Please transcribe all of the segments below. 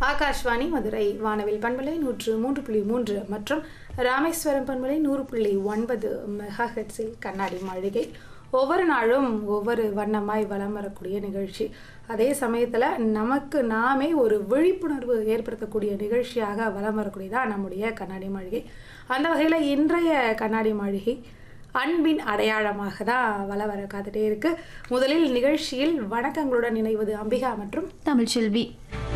ஆகாஷ்வாணி மதுரை வானவில் பண்பலை நூற்று மூன்று புள்ளி மூன்று மற்றும் ராமேஸ்வரம் பண்பலை நூறு புள்ளி ஒன்பது மெகா ஹெட்ஸில் கண்ணாடி மாளிகை ஒவ்வொரு நாளும் ஒவ்வொரு வண்ணமாய் வலம் வரக்கூடிய நிகழ்ச்சி அதே சமயத்தில் நமக்கு நாமே ஒரு விழிப்புணர்வு ஏற்படுத்தக்கூடிய நிகழ்ச்சியாக வலம் வரக்கூடியதான் நம்முடைய கண்ணாடி மாளிகை அந்த வகையில் இன்றைய கண்ணாடி மாளிகை அன்பின் அடையாளமாக தான் வல வர காத்துட்டே இருக்கு முதலில் நிகழ்ச்சியில் வணக்கங்களுடன் இணைவது அம்பிகா மற்றும் தமிழ்ச்செல்வி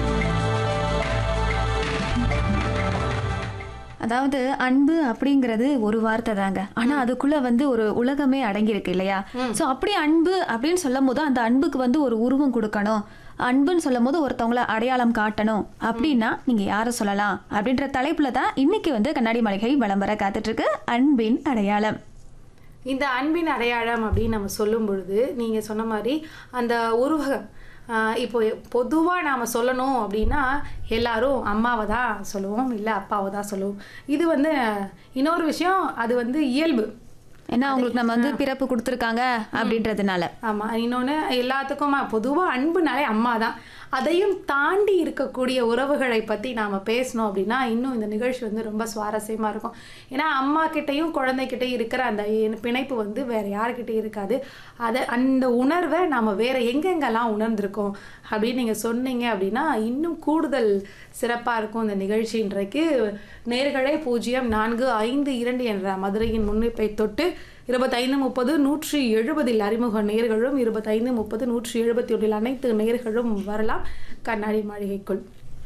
அதாவது அன்பு அப்படிங்கிறது ஒரு வார்த்தை தாங்க ஆனா அதுக்குள்ள வந்து ஒரு உலகமே அடங்கியிருக்கு இல்லையா சோ அப்படி அன்பு அப்படின்னு சொல்லும் போது அந்த அன்புக்கு வந்து ஒரு உருவம் கொடுக்கணும் அன்புன்னு சொல்லும் போது ஒருத்தவங்கள அடையாளம் காட்டணும் அப்படின்னா நீங்க யாரை சொல்லலாம் அப்படின்ற தலைப்புல தான் இன்னைக்கு வந்து கண்ணாடி மாளிகை விளம்பர காத்துட்டு இருக்கு அன்பின் அடையாளம் இந்த அன்பின் அடையாளம் அப்படின்னு நம்ம சொல்லும் பொழுது நீங்கள் சொன்ன மாதிரி அந்த உருவகம் ஆஹ் இப்போ பொதுவாக நாம் சொல்லணும் அப்படின்னா எல்லாரும் அம்மாவை தான் சொல்லுவோம் இல்லை அப்பாவை தான் சொல்லுவோம் இது வந்து இன்னொரு விஷயம் அது வந்து இயல்பு ஏன்னா அவங்களுக்கு நம்ம வந்து பிறப்பு கொடுத்துருக்காங்க அப்படின்றதுனால ஆமாம் இன்னொன்று எல்லாத்துக்கும் பொதுவாக அன்புனாலே அம்மா தான் அதையும் தாண்டி இருக்கக்கூடிய உறவுகளை பற்றி நாம் பேசணும் அப்படின்னா இன்னும் இந்த நிகழ்ச்சி வந்து ரொம்ப சுவாரஸ்யமாக இருக்கும் ஏன்னா அம்மா கிட்டேயும் குழந்தைகிட்டையும் இருக்கிற அந்த இண- பிணைப்பு வந்து வேறு யாருக்கிட்டையும் இருக்காது அதை அந்த உணர்வை நாம் வேறு எங்கெங்கெல்லாம் உணர்ந்திருக்கோம் அப்படின்னு நீங்கள் சொன்னீங்க அப்படின்னா இன்னும் கூடுதல் சிறப்பாக இருக்கும் இந்த நிகழ்ச்சி இன்றைக்கு நேர்களே பூஜ்ஜியம் நான்கு ஐந்து இரண்டு என்ற மதுரையின் முன்னிப்பை தொட்டு இருபத்தைந்து முப்பது நூற்றி எழுபதில் அறிமுக நேர்களும் இருபத்தைந்து முப்பது நூற்றி எழுபத்தி ஒன்றில் அனைத்து நேர்களும் வரலாம் கண்ணாடி மாளிகைக்குள்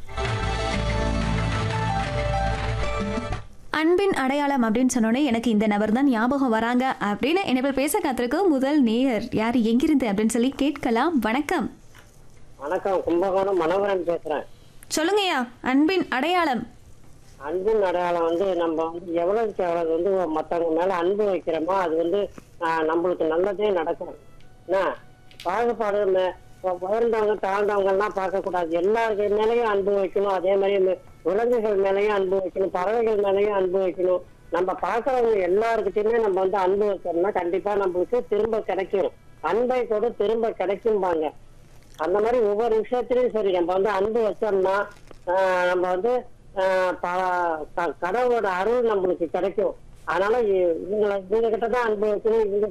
அன்பின் அடையாளம் அப்படின்னு சொன்னோன்னே எனக்கு இந்த நபர் தான் ஞாபகம் வராங்க அப்படின்னு என்னை பேச காத்திருக்க முதல் நேயர் யார் எங்கிருந்து அப்படின்னு சொல்லி கேட்கலாம் வணக்கம் வணக்கம் கும்பகோணம் மனோகரன் பேசுறேன் சொல்லுங்கய்யா அன்பின் அடையாளம் அன்பின் அடையாளம் வந்து நம்ம வந்து எவ்வளவுக்கு எவ்வளவு வந்து மத்தவங்க மேல அன்பு வைக்கிறோமோ அது வந்து ஆஹ், நம்மளுக்கு நல்லதே நடக்கும் என்ன பாகுபாடு மே- உ- உயர்ந்தவங்க தாழ்ந்தவங்க எல்லாம் பார்க்க கூடாது எல்லாருக்கு மேலயும் அன்பு வைக்கணும் அதே மாதிரி மி- விலங்குகள் மேலயும் அன்பு வைக்கணும் பறவைகள் மேலயும் அன்பு வைக்கணும் நம்ம பார்க்கறவங்க எல்லாருக்கிட்டையுமே நம்ம வந்து அன்பு வச்சோம்னா கண்டிப்பா நம்மளுக்கு திரும்ப கிடைக்கும் அன்பை கூட திரும்ப கிடைக்கும்பாங்க அந்த மாதிரி ஒவ்வொரு விஷயத்திலயும் சரி நம்ம வந்து அன்பு வச்சோம்னா ஆஹ் நம்ம வந்து ஆஹ் ப- க- கடவுளோட அருள் நம்மளுக்கு கிடைக்கும் அதனால இ- இவங்களை இவங்க கிட்ட தான் அன்பு வைக்கணும் இவங்க